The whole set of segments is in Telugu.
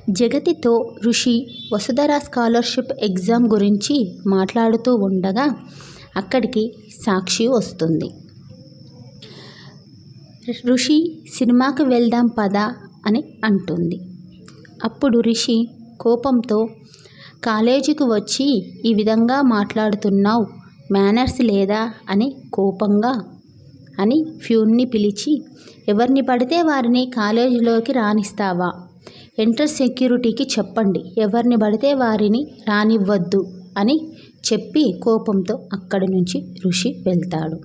జగతితో ఋషి వసుధర స్కాలర్షిప్ ఎగ్జామ్ గురించి మాట్లాడుతూ ఉండగా అక్కడికి సాక్షి వస్తుంది ఋషి సినిమాకి వెళ్దాం పద అని అంటుంది అప్పుడు రిషి కోపంతో కాలేజీకి వచ్చి ఈ విధంగా మాట్లాడుతున్నావు మేనర్స్ లేదా అని కోపంగా అని ఫ్యూన్ని పిలిచి ఎవరిని పడితే వారిని కాలేజీలోకి రానిస్తావా ఎంట్రన్స్ సెక్యూరిటీకి చెప్పండి ఎవరిని పడితే వారిని రానివ్వద్దు అని చెప్పి కోపంతో అక్కడి నుంచి ఋషి వెళ్తాడు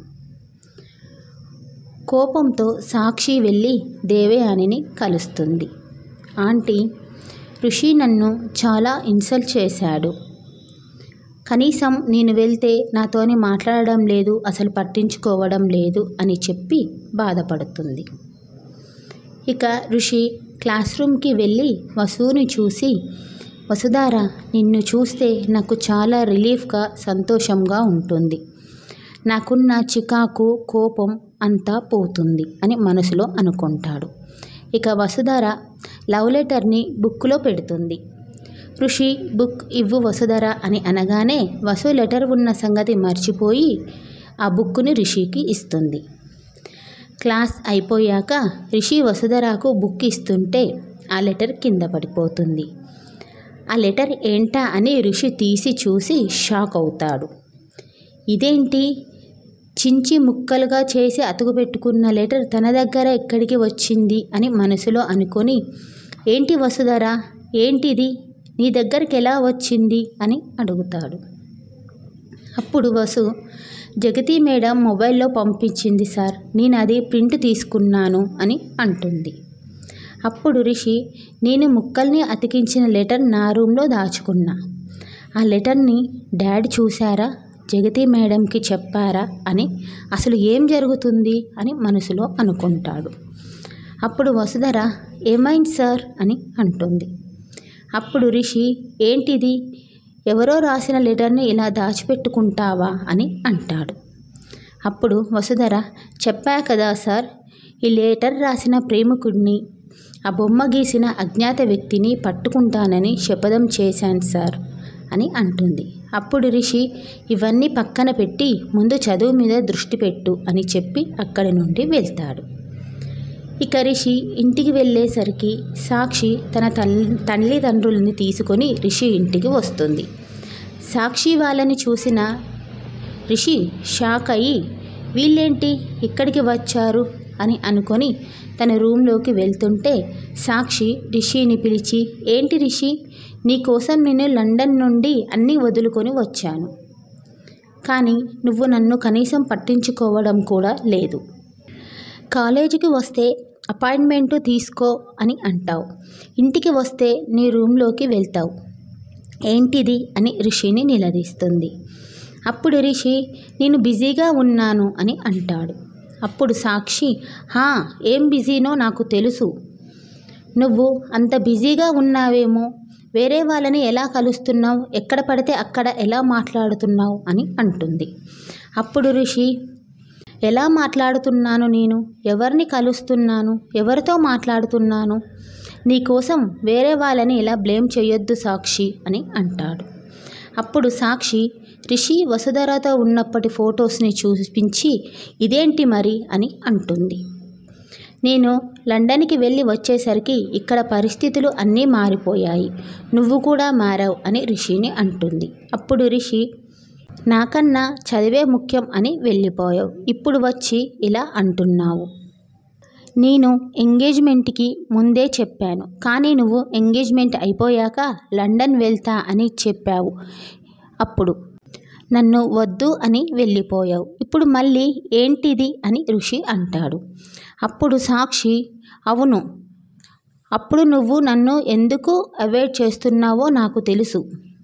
కోపంతో సాక్షి వెళ్ళి దేవయానిని కలుస్తుంది ఆంటీ ఋషి నన్ను చాలా ఇన్సల్ట్ చేశాడు కనీసం నేను వెళ్తే నాతోని మాట్లాడడం లేదు అసలు పట్టించుకోవడం లేదు అని చెప్పి బాధపడుతుంది ఇక ఋషి క్లాస్ రూమ్కి వెళ్ళి వసుని చూసి వసుధార నిన్ను చూస్తే నాకు చాలా రిలీఫ్గా సంతోషంగా ఉంటుంది నాకున్న చికాకు కోపం అంతా పోతుంది అని మనసులో అనుకుంటాడు ఇక వసుధార లవ్ లెటర్ని బుక్లో పెడుతుంది ఋషి బుక్ ఇవ్వు వసుధర అని అనగానే వసు లెటర్ ఉన్న సంగతి మర్చిపోయి ఆ బుక్కుని రిషికి ఇస్తుంది క్లాస్ అయిపోయాక రిషి వసుధరకు బుక్ ఇస్తుంటే ఆ లెటర్ కింద పడిపోతుంది ఆ లెటర్ ఏంటా అని ఋషి తీసి చూసి షాక్ అవుతాడు ఇదేంటి చించి ముక్కలుగా చేసి అతుకు పెట్టుకున్న లెటర్ తన దగ్గర ఎక్కడికి వచ్చింది అని మనసులో అనుకొని ఏంటి వసుధర ఏంటిది నీ దగ్గరికి ఎలా వచ్చింది అని అడుగుతాడు అప్పుడు వసు జగతి మేడం మొబైల్లో పంపించింది సార్ నేను అది ప్రింట్ తీసుకున్నాను అని అంటుంది అప్పుడు రిషి నేను ముక్కల్ని అతికించిన లెటర్ నా రూమ్లో దాచుకున్నా ఆ లెటర్ని డాడీ చూశారా జగతి మేడంకి చెప్పారా అని అసలు ఏం జరుగుతుంది అని మనసులో అనుకుంటాడు అప్పుడు వసుధర ఏమైంది సార్ అని అంటుంది అప్పుడు రిషి ఏంటిది ఎవరో రాసిన లెటర్ని ఇలా దాచిపెట్టుకుంటావా అని అంటాడు అప్పుడు వసుధర చెప్పా కదా సార్ ఈ లెటర్ రాసిన ప్రేమికుడిని ఆ బొమ్మ గీసిన అజ్ఞాత వ్యక్తిని పట్టుకుంటానని శపథం చేశాను సార్ అని అంటుంది అప్పుడు రిషి ఇవన్నీ పక్కన పెట్టి ముందు చదువు మీద దృష్టి పెట్టు అని చెప్పి అక్కడి నుండి వెళ్తాడు ఇక రిషి ఇంటికి వెళ్ళేసరికి సాక్షి తన తల్లి తల్లిదండ్రులని తీసుకొని రిషి ఇంటికి వస్తుంది సాక్షి వాళ్ళని చూసిన రిషి షాక్ అయ్యి వీళ్ళేంటి ఇక్కడికి వచ్చారు అని అనుకొని తన రూమ్లోకి వెళ్తుంటే సాక్షి రిషిని పిలిచి ఏంటి రిషి నీకోసం నేను లండన్ నుండి అన్నీ వదులుకొని వచ్చాను కానీ నువ్వు నన్ను కనీసం పట్టించుకోవడం కూడా లేదు కాలేజీకి వస్తే అపాయింట్మెంటు తీసుకో అని అంటావు ఇంటికి వస్తే నీ రూమ్లోకి వెళ్తావు ఏంటిది అని రిషిని నిలదీస్తుంది అప్పుడు రిషి నేను బిజీగా ఉన్నాను అని అంటాడు అప్పుడు సాక్షి హా ఏం బిజీనో నాకు తెలుసు నువ్వు అంత బిజీగా ఉన్నావేమో వేరే వాళ్ళని ఎలా కలుస్తున్నావు ఎక్కడ పడితే అక్కడ ఎలా మాట్లాడుతున్నావు అని అంటుంది అప్పుడు ఋషి ఎలా మాట్లాడుతున్నాను నేను ఎవరిని కలుస్తున్నాను ఎవరితో మాట్లాడుతున్నాను నీకోసం వేరే వాళ్ళని ఇలా బ్లేమ్ చేయొద్దు సాక్షి అని అంటాడు అప్పుడు సాక్షి రిషి వసుధరతో ఉన్నప్పటి ఫొటోస్ని చూపించి ఇదేంటి మరి అని అంటుంది నేను లండన్కి వెళ్ళి వచ్చేసరికి ఇక్కడ పరిస్థితులు అన్నీ మారిపోయాయి నువ్వు కూడా మారావు అని రిషిని అంటుంది అప్పుడు రిషి నాకన్నా చదివే ముఖ్యం అని వెళ్ళిపోయావు ఇప్పుడు వచ్చి ఇలా అంటున్నావు నేను ఎంగేజ్మెంట్కి ముందే చెప్పాను కానీ నువ్వు ఎంగేజ్మెంట్ అయిపోయాక లండన్ వెళ్తా అని చెప్పావు అప్పుడు నన్ను వద్దు అని వెళ్ళిపోయావు ఇప్పుడు మళ్ళీ ఏంటిది అని ఋషి అంటాడు అప్పుడు సాక్షి అవును అప్పుడు నువ్వు నన్ను ఎందుకు అవాయిడ్ చేస్తున్నావో నాకు తెలుసు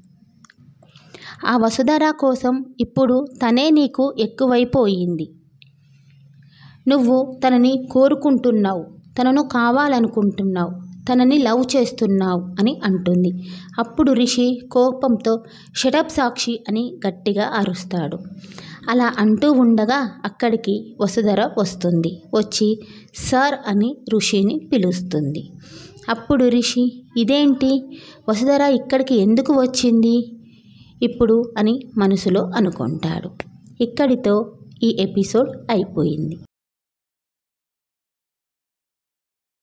ఆ వసుధర కోసం ఇప్పుడు తనే నీకు ఎక్కువైపోయింది నువ్వు తనని కోరుకుంటున్నావు తనను కావాలనుకుంటున్నావు తనని లవ్ చేస్తున్నావు అని అంటుంది అప్పుడు రిషి కోపంతో షటప్ సాక్షి అని గట్టిగా అరుస్తాడు అలా అంటూ ఉండగా అక్కడికి వసుధర వస్తుంది వచ్చి సార్ అని ఋషిని పిలుస్తుంది అప్పుడు రిషి ఇదేంటి వసుధర ఇక్కడికి ఎందుకు వచ్చింది ఇప్పుడు అని మనసులో అనుకుంటాడు ఇక్కడితో ఈ ఎపిసోడ్ అయిపోయింది